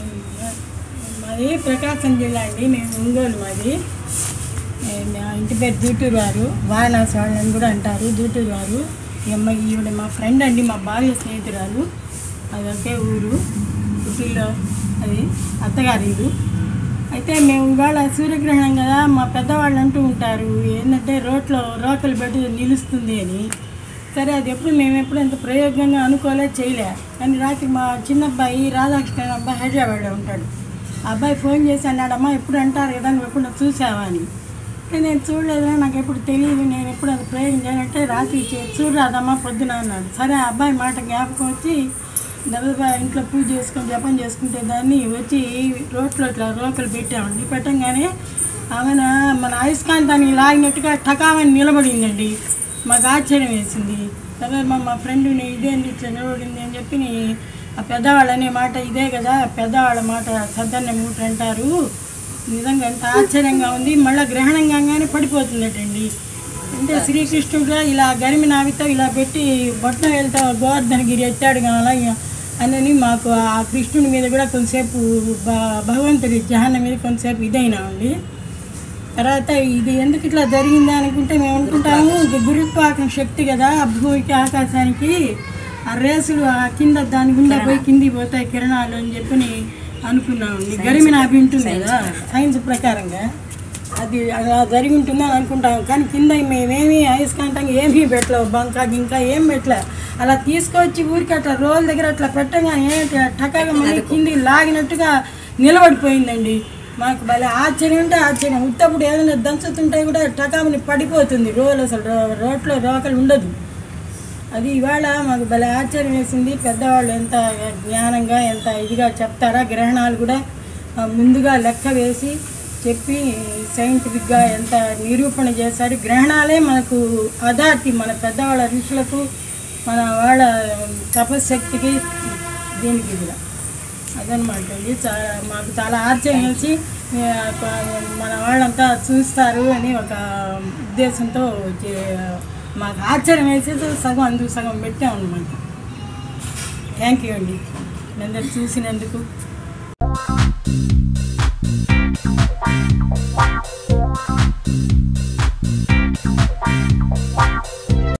మాది ప్రకాశం జిల్లా అండి మేము ఒంగోలు మాది ఏ, మా ఇంటి పేరు దూటూరు వారు వారణాసి వాళ్ళని కూడా అంటారు దూటూరు వారు ఈ అమ్మాయి ఈవిడ మా ఫ్రెండ్ అండి మా బాల్య స్నేహితురాలు అది ఒకే ఊరు పుట్టిల్లో అది అత్తగారి ఇల్లు అయితే మేము ఇవాళ సూర్యగ్రహణం కదా మా పెద్దవాళ్ళు అంటూ ఉంటారు ఏంటంటే రోడ్లో రోకలు పెట్టి నిలుస్తుంది అని సరే అది ఎప్పుడు మేము ఎప్పుడు ఎంత ప్రయోగంగా అనుకోలే చేయలే కానీ రాత్రి మా చిన్న అబ్బాయి రాధాకృష్ణ అబ్బాయి హైదరాబాద్లో ఉంటాడు ఆ అబ్బాయి ఫోన్ చేసి అన్నాడమ్మా ఎప్పుడు అంటారు కదా నువ్వు ఎప్పుడు చూసావా అని అంటే నేను చూడలేదు నాకు ఎప్పుడు తెలియదు నేను ఎప్పుడు అది ప్రయోగం చేయాలంటే రాత్రి చే- చూడరాదమ్మా పొద్దున అన్నాడు సరే ఆ అబ్బాయి మాట జ్ఞాపకం వచ్చి దెబ్బ ఇంట్లో పూజ చేసుకొని జపం చేసుకుంటే దాన్ని వచ్చి రోడ్లో ఇట్లా రోకలు పెట్టామండి పెట్టంగానే ఆమె మన అయస్కాంతాన్ని లాగినట్టుగా టకామని నిలబడిందండి మాకు ఆశ్చర్యం వేసింది సరే మా మా ఫ్రెండ్ని ఇదేంటి ఇట్లా నిలబడింది అని చెప్పి నీ- ఆ పెద్దవాళ్ళు అనే మాట ఇదే కదా పెద్దవాళ్ళ మాట సద్దన్న మూట అంటారు నిజంగా ఎంత ఆశ్చర్యంగా ఉంది మళ్ళీ గ్రహణం కాగానే పడిపోతుందటండి అంటే శ్రీకృష్ణుడు ఇలా గరిమి నావితో ఇలా పెట్టి బొట్టం వెళ్తా గోవర్ధనగిరి ఎత్తాడు కావాలా అని మాకు ఆ కృష్ణుడి మీద కూడా కొంతసేపు భ- భగవంతుడి జహాన మీద కొంతసేపు ఇదైనా అండి తర్వాత ఇది ఎందుకు ఇట్లా జరిగిందా అనుకుంటే మేము అనుకుంటాము ఇది గురుత్వాకర్షణ శక్తి కదా ఆ భూమికి ఆకాశానికి ఆ రేసులు ఆ కింద దాని గుండా పోయి కిందికి పోతాయి కిరణాలు అని చెప్పి అనుకున్నామండి గరిమిన అవి ఉంటుంది కదా సైన్స్ ప్రకారంగా అది అలా జరిగి ఉంటుందని అనుకుంటాం కానీ కింద మేమేమి అయస్కాంతంగా ఏమీ పెట్టలేవు బంక గింక ఏం పెట్టలే అలా తీసుకొచ్చి ఊరికి అట్లా రోల్ దగ్గర అట్లా పెట్టగానే టకాగా మళ్ళీ కింది లాగినట్టుగా నిలబడిపోయిందండి మాకు భలే ఆశ్చర్యం అంటే ఆశ్చర్యం ఉత్తప్పుడు ఏదైనా దంచుతుంటే కూడా టకామని పడిపోతుంది రోల్ అసలు రో- రోట్లో రోకలు ఉండదు అది ఇవాళ మాకు భలే ఆశ్చర్యం వేసింది పెద్దవాళ్ళు ఎంత జ్ఞానంగా ఎంత ఇదిగా చెప్తారా గ్రహణాలు కూడా ఆ, ముందుగా లెక్క వేసి చెప్పి సైంటిఫిక్గా ఎంత నిరూపణ చేశారు గ్రహణాలే మనకు అథారిటీ మన పెద్దవాళ్ళ ఋషులకు మన వాళ్ళ తపశక్తికి దీనికి కూడా అదనమాట అండి చాలా మాకు చాలా ఆశ్చర్యం వేసి ఆ, మన వాళ్ళంతా చూస్తారు అని ఒక ఉద్దేశంతో చే- మాకు ఆశ్చర్యం వేసి సగం అందుకు సగం పెట్టాం అనమాట థ్యాంక్ యూ అండి అందరు చూసినందుకు